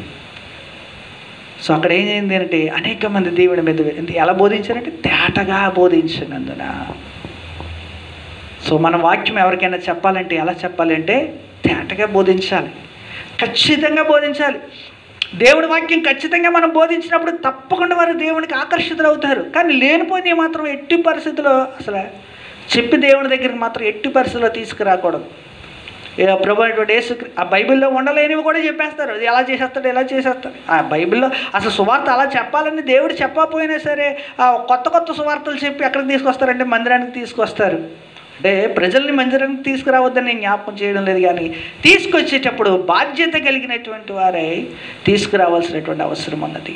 సో అక్కడ ఏం చేయింది అంటే అనేక మంది దేవుడి మీద ఎంత- ఎలా బోధించారంటే తేటగా బోధించినందున సో మన వాక్యం ఎవరికైనా చెప్పాలంటే ఎలా చెప్పాలి అంటే తేటగా బోధించాలి ఖచ్చితంగా బోధించాలి దేవుడి వాక్యం ఖచ్చితంగా మనం బోధించినప్పుడు తప్పకుండా వారు దేవునికి ఆకర్షితులు అవుతారు కానీ లేనిపోయినవి మాత్రం ఎట్టి పరిస్థితుల్లో అసలు చెప్పి దేవుని దగ్గరికి మాత్రం ఎట్టి పరిస్థితుల్లో తీసుకురాకూడదు ఏ ప్రభు అనేటువంటి యేసు ఆ బైబిల్లో ఉండలేనివి కూడా చెప్పేస్తారు అది ఎలా చేసేస్తాడు ఎలా చేసేస్తాడు ఆ బైబిల్లో అసలు సువార్త అలా చెప్పాలని దేవుడు చెప్పకపోయినా సరే ఆ కొత్త కొత్త సువార్తలు చెప్పి ఎక్కడికి తీసుకొస్తారంటే మందిరానికి తీసుకొస్తారు అంటే ప్రజల్ని మందిరానికి తీసుకురావద్దని నేను జ్ఞాపకం చేయడం లేదు కానీ తీసుకొచ్చేటప్పుడు బాధ్యత కలిగినటువంటి వారై తీసుకురావాల్సినటువంటి అవసరం ఉన్నది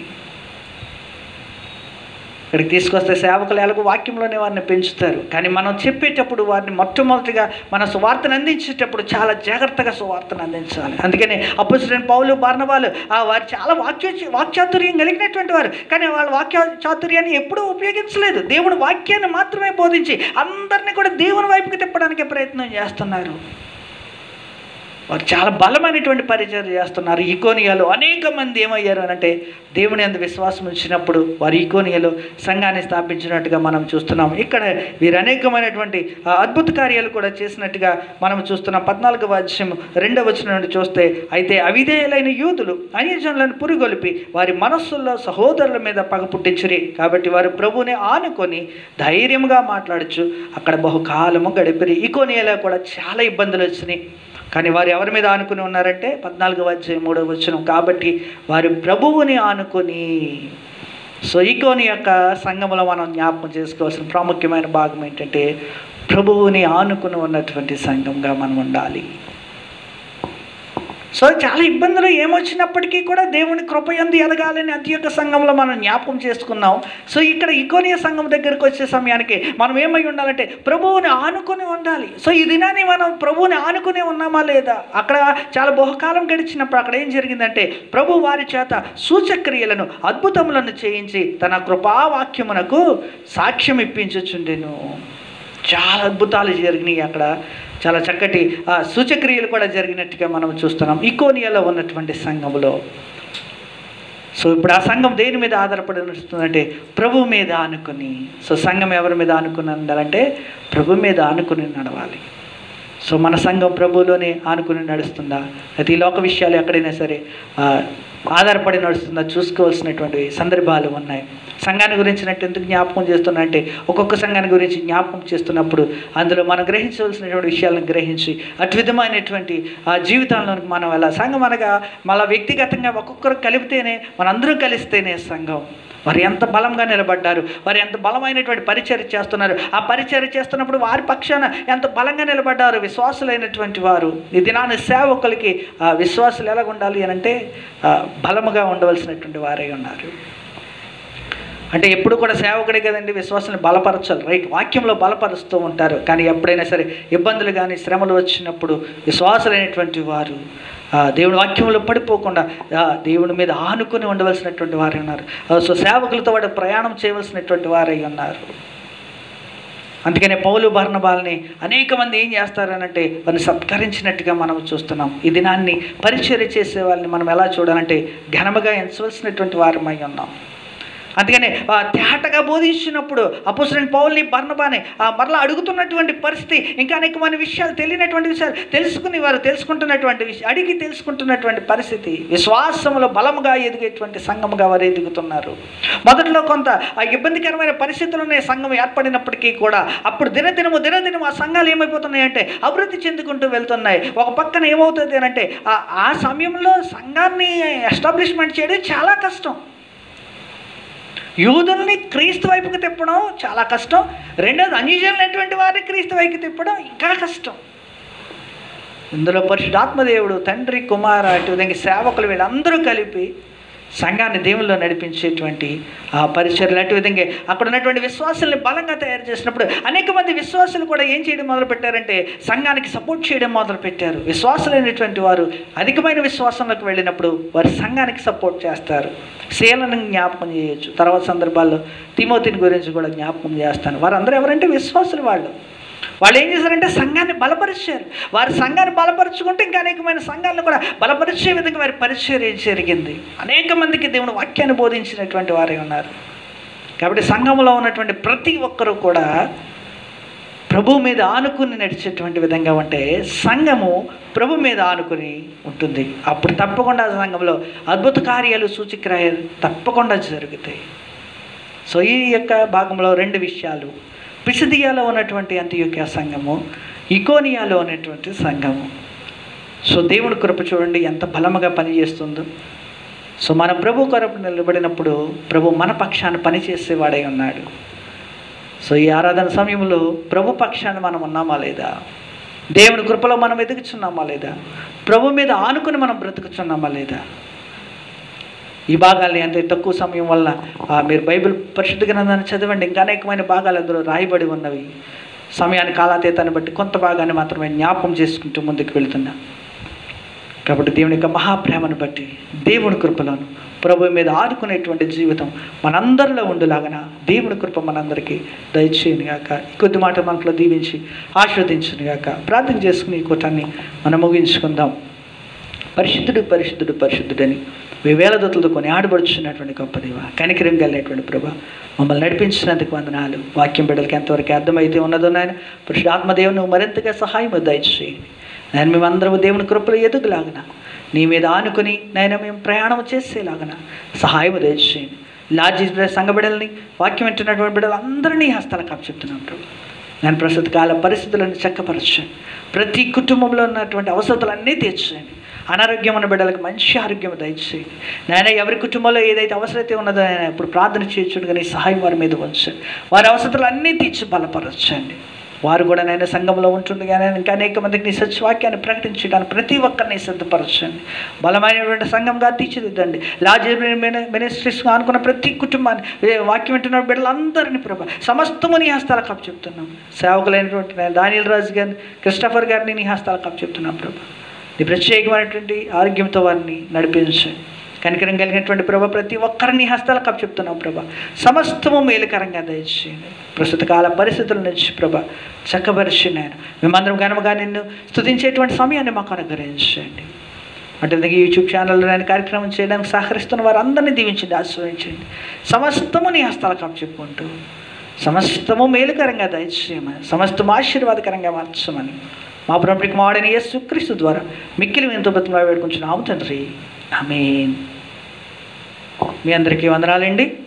ఇక్కడికి తీసుకొస్తే సేవకులు ఎలాగో వాక్యంలోనే వారిని పెంచుతారు కానీ మనం చెప్పేటప్పుడు వారిని మొట్టమొదటిగా మన సువార్తను అందించేటప్పుడు చాలా జాగ్రత్తగా సువార్తను అందించాలి అందుకని అపోజిట్ పౌలు బార్నవాలు ఆ వారు చాలా వాక్య వాక్చాతుర్యం కలిగినటువంటి వారు కానీ వాళ్ళ వాక్య చాతుర్యాన్ని ఎప్పుడూ ఉపయోగించలేదు దేవుని వాక్యాన్ని మాత్రమే బోధించి అందరినీ కూడా దేవుని వైపుకి తిప్పడానికి ప్రయత్నం చేస్తున్నారు వారు చాలా బలమైనటువంటి పరిచయం చేస్తున్నారు ఈకోనియాలో అనేక మంది ఏమయ్యారు అని అంటే దేవుని అందు విశ్వాసం ఉంచినప్పుడు వారు ఈకోనియాలో సంఘాన్ని స్థాపించినట్టుగా మనం చూస్తున్నాం ఇక్కడ వీరు అనేకమైనటువంటి ఆ, అద్భుత కార్యాలు కూడా చేసినట్టుగా మనం చూస్తున్నాం పద్నాలుగవ అధ్యాయం రెండవ వచనం నుండి చూస్తే అయితే అవిధేయులైన యూదులు అన్యజనులను పురిగొలిపి వారి మనస్సుల్లో సహోదరుల మీద పగ పుట్టించురి కాబట్టి వారు ప్రభువుని ఆనుకొని ధైర్యంగా మాట్లాడచ్చు అక్కడ బహుకాలము గడిపిరి ఈకోనియాలో కూడా చాలా ఇబ్బందులు వచ్చినాయి కానీ వారు ఎవరి మీద ఆనుకుని ఉన్నారంటే పద్నాలుగవ అధ్యాయం మూడవ వచనం కాబట్టి వారి ప్రభువుని ఆనుకొని సో ఈకోని యొక్క సంఘంలో మనం జ్ఞాపకం చేసుకోవాల్సిన ప్రాముఖ్యమైన భాగం ఏంటంటే ప్రభువుని ఆనుకుని ఉన్నటువంటి సంఘంగా మనం ఉండాలి సో చాలా ఇబ్బందులు ఏమొచ్చినప్పటికీ కూడా దేవుని కృపయందు ఎదగాలని అతి యొక్క సంఘంలో మనం జ్ఞాపకం చేసుకున్నాం సో ఇక్కడ ఇకోనియ సంఘం దగ్గరికి వచ్చే సమయానికి మనం ఏమై ఉండాలంటే ప్రభువుని ఆనుకుని ఉండాలి సో ఈ దినాన్ని మనం ప్రభువుని ఆనుకుని ఉన్నామా లేదా అక్కడ చాలా బహుకాలం గడిచినప్పుడు అక్కడ ఏం జరిగిందంటే ప్రభు వారి చేత సూచక్రియలను అద్భుతములను చేయించి తన కృపావాక్యమునకు సాక్ష్యం ఇప్పించుచుండెను చాలా అద్భుతాలు జరిగినాయి అక్కడ చాలా చక్కటి ఆ, సూచక్రియలు కూడా జరిగినట్టుగా మనం చూస్తున్నాం ఇకోనియాలో ఉన్నటువంటి సంఘంలో సో ఇప్పుడు ఆ సంఘం దేని మీద ఆధారపడి నడుస్తుందంటే ప్రభు మీద ఆనుకుని సో సంఘం ఎవరి మీద ఆనుకుని ఉండాలంటే ప్రభు మీద ఆనుకుని నడవాలి సో మన సంఘం ప్రభువులోనే ఆనుకుని నడుస్తుందా అయితే ఈ లోక విషయాలు ఎక్కడైనా సరే ఆ, ఆధారపడి నడుస్తుందా చూసుకోవాల్సినటువంటి సందర్భాలు ఉన్నాయి సంఘాన్ని గురించినట్టు ఎందుకు జ్ఞాపకం చేస్తున్నా అంటే ఒక్కొక్క సంఘాన్ని గురించి జ్ఞాపకం చేస్తున్నప్పుడు అందులో మనం గ్రహించవలసినటువంటి విషయాలను గ్రహించి అద్భుతమైనటువంటి ఆ జీవితంలోనికి మనం ఎలా సంఘం అనగా మళ్ళీ వ్యక్తిగతంగా ఒక్కొక్కరు కలిపితేనే మనందరం కలిస్తేనే సంఘం వారు ఎంత బలంగా నిలబడ్డారు వారు ఎంత బలమైనటువంటి పరిచర్య చేస్తున్నారు ఆ పరిచర్య చేస్తున్నప్పుడు వారి పక్షాన ఎంత బలంగా నిలబడ్డారు విశ్వాసులైనటువంటి వారు ఈ దినాన్ని సేవకులకి ఆ విశ్వాసులు ఎలా ఉండాలి అని అంటే ఆ, బలముగా ఉండవలసినటువంటి వారై ఉన్నారు అంటే ఎప్పుడు కూడా సేవకుడే కదండి విశ్వాసాన్ని బలపరచాలి రైట్ వాక్యంలో బలపరుస్తూ ఉంటారు కానీ ఎప్పుడైనా సరే ఇబ్బందులు కానీ శ్రమలు వచ్చినప్పుడు విశ్వాసులైనటువంటి వారు ఆ, దేవుని వాక్యంలో పడిపోకుండా ఆ, దేవుని మీద ఆనుకుని ఉండవలసినటువంటి వారే ఉన్నారు ఆ, సో సేవకులతో వాడు ప్రయాణం చేయవలసినటువంటి వారై ఉన్నారు అందుకనే పౌలు బర్ణబాల్ని అనేక మంది ఏం చేస్తారనంటే వారిని సత్కరించినట్టుగా మనం చూస్తున్నాం ఈ దినాన్ని పరిచర్య చేసే వాళ్ళని మనం ఎలా చూడాలంటే ఘనముగా ఎంచవలసినటువంటి వారమై ఉన్నాం అందుకనే ఆ తేటగా బోధించినప్పుడు అపోసరైన పౌల్ని బర్ణబాని ఆ మరలా అడుగుతున్నటువంటి పరిస్థితి ఇంకా అనేకమైన విషయాలు తెలియనటువంటి విషయాలు తెలుసుకుని వారు తెలుసుకుంటున్నటువంటి విషయం అడిగి తెలుసుకుంటున్నటువంటి పరిస్థితి విశ్వాసంలో బలముగా ఎదిగేటువంటి సంఘముగా వారు ఎదుగుతున్నారు మొదట్లో కొంత ఆ ఇబ్బందికరమైన పరిస్థితులు ఉన్నాయి సంఘం ఏర్పడినప్పటికీ కూడా అప్పుడు దినదినము దినదినము ఆ సంఘాలు ఏమైపోతున్నాయి అంటే అభివృద్ధి చెందుకుంటూ వెళ్తున్నాయి ఒక పక్కన ఏమవుతుంది అని అంటే ఆ- ఆ సమయంలో సంఘాన్ని ఎస్టాబ్లిష్మెంట్ చేయడం చాలా కష్టం యూదుల్ని క్రీస్తు వైపుకి తిప్పడం చాలా కష్టం రెండోది అన్యూజువల్నటువంటి వారిని క్రీస్తు వైపుకి తిప్పడం ఇంకా కష్టం ఇందులో పరిశుధాత్మదేవుడు తండ్రి కుమార అటు విధంగా సేవకులు వీళ్ళందరూ కలిపి సంఘాన్ని దేవుల్లో నడిపించేటువంటి ఆ పరిచర్లు అటు విధంగా అక్కడ ఉన్నటువంటి విశ్వాసాలని బలంగా తయారు చేసినప్పుడు అనేక మంది విశ్వాసులు కూడా ఏం చేయడం మొదలు పెట్టారంటే సంఘానికి సపోర్ట్ చేయడం మొదలు పెట్టారు విశ్వాసులైనటువంటి వారు అధికమైన విశ్వాసంలోకి వెళ్ళినప్పుడు వారి సంఘానికి సపోర్ట్ చేస్తారు శీలను జ్ఞాపకం చేయొచ్చు తర్వాత సందర్భాల్లో తిమోతిని గురించి కూడా జ్ఞాపకం చేస్తాను వారందరూ ఎవరంటే విశ్వాసులు వాళ్ళు వాళ్ళు ఏం చేశారంటే సంఘాన్ని బలపరిచారు వారి సంఘాన్ని బలపరుచుకుంటే ఇంకా అనేకమైన సంఘాలను కూడా బలపరిచే విధంగా వారి పరిచర్య జరిగింది అనేక మందికి దేవుని వాక్యాన్ని బోధించినటువంటి వారే ఉన్నారు కాబట్టి సంఘంలో ఉన్నటువంటి ప్రతి ఒక్కరూ కూడా ప్రభు మీద ఆనుకుని నడిచేటువంటి విధంగా ఉంటే సంఘము ప్రభు మీద ఆనుకుని ఉంటుంది అప్పుడు తప్పకుండా ఆ సంఘంలో అద్భుత కార్యాలు సూచిక్రాయాలు తప్పకుండా జరుగుతాయి సో ఈ యొక్క భాగంలో రెండు విషయాలు పిసిదియాలో ఉన్నటువంటి అంత్యోక్య సంఘము ఇకోనియాలో ఉన్నటువంటి సంఘము సో దేవుడి కృప చూడండి ఎంత బలముగా పనిచేస్తుందో సో మన ప్రభు కొరకు నిలబడినప్పుడు ప్రభు మన పక్షాన పనిచేసేవాడై ఉన్నాడు సో ఈ ఆరాధన సమయంలో ప్రభు పక్షాన మనం ఉన్నామా లేదా దేవుని కృపలో మనం ఎదుగుచున్నామా లేదా ప్రభు మీద ఆనుకుని మనం బ్రతుకుచున్నామా లేదా ఈ భాగాల్ని అంతే తక్కువ సమయం వల్ల ఆ, మీరు బైబిల్ పరిశుద్ధ గ్రంథాన్ని చదవండి ఇంకా అనేకమైన భాగాలు అందులో రాయబడి ఉన్నవి సమయాన్ని కాలాతీతాన్ని బట్టి కొంత భాగాన్ని మాత్రమే జ్ఞాపకం చేసుకుంటూ ముందుకు వెళుతున్నా కాబట్టి దేవుని యొక్క మహాప్రేమను బట్టి దేవుని కృపలను ప్రభు మీద ఆదుకునేటువంటి జీవితం మనందరిలో ఉండులాగన దేవుని కృప మనందరికీ దయచేయను గాక ఈ కొద్ది మాట మనలో దీవించి ఆస్వాదించును గాక ప్రార్థన చేసుకుని ఈ కూటాన్ని మనం ముగించుకుందాం పరిశుద్ధుడు పరిశుద్ధుడు పరిశుద్ధుడని వేల దొత్తులతో కొని ఆడబడుచున్నటువంటి గొప్ప దేవ కనికరం కలిగినటువంటి ప్రభా మమ్మల్ని నడిపించినందుకు వందనాలు వాక్యం బిడ్డలకి ఎంతవరకు అర్థమైతే ఉన్నదో నాయన పరిశుధాత్మదేవు నువ్వు మరింతగా సహాయం దయచేయండి నేను మేమందరము దేవుని కృపలు ఎదుగులాగన నీ మీద ఆనుకుని నాయన మేము ప్రయాణం చేసేలాగన సహాయం దయచేయండి లాడ్జీ సంఘ బిడ్డల్ని వాక్యం వింటున్నటువంటి బిడ్డలందరినీ హస్తాలకు అప్పచెప్తున్నాం ప్రభు నేను ప్రస్తుత కాల పరిస్థితులను చక్కపరచండి ప్రతి కుటుంబంలో ఉన్నటువంటి అవసరతలన్నీ తీర్చండి అనారోగ్యం ఉన్న బిడ్డలకు మంచి ఆరోగ్యం దయచేయండి నాయన ఎవరి కుటుంబంలో ఏదైతే అవసరత ఉన్నదో ఆయన ఇప్పుడు ప్రార్థన చేయొచ్చుడు కానీ సహాయం వారి మీద ఉంచండి వారి అవసరాలు అన్నీ తీర్చి బలపరచండి వారు కూడా నేను సంఘంలో ఉంటుండగా నేను ఇంకా అనేక మందికి నీ సత్యవాక్యాన్ని ప్రకటించడానికి ప్రతి ఒక్కరిని సిద్ధపరచండి బలమైనటువంటి సంఘంగా తీర్చిదిద్దండి లార్జ్ మినిస్ట్రీస్గా అనుకున్న ప్రతి కుటుంబాన్ని ఏ వాక్యం వింటున్న బిడ్డలందరినీ ప్రభా సమస్తము నీ హస్తాలకు అప్పు చెప్తున్నాం సేవకులైనటువంటి నేను దానిల్ రాజు గారిని క్రిస్టఫర్ గారిని నీ హస్తాలకు అప్పు చెప్తున్నాం ప్రభా నీ ప్రత్యేకమైనటువంటి ఆరోగ్యంతో వారిని నడిపించండి కనికరం కలిగినటువంటి ప్రభ ప్రతి ఒక్కరిని హస్తాలకు అప్పు చెప్తున్నావు ప్రభ సమస్తము మేలుకరంగా దయచేయండి ప్రస్తుత కాల పరిస్థితుల నుంచి ప్రభ చక్కపరిచి నేను మేమందరం ఘనముగా నిన్ను స్తుతించేటువంటి సమయాన్ని మాకు అనుగ్రహించండి అంటే యూట్యూబ్ ఛానల్లో నేను కార్యక్రమం చేయడానికి సహకరిస్తున్న వారందరినీ దీవించండి ఆశ్రయించండి సమస్తము నీ హస్తాలకు అప్పు చెప్పుకుంటూ సమస్తము మేలుకరంగా దయచేయమని సమస్తము ఆశీర్వాదకరంగా మార్చమని మా ప్రభుకి మాడని యేసు క్రీస్తు ద్వారా మిక్కిలి ఎంతో బతులు వేడుకుంటున్నాము తండ్రి ఆమేన్ మీ అందరికీ వందనాలండి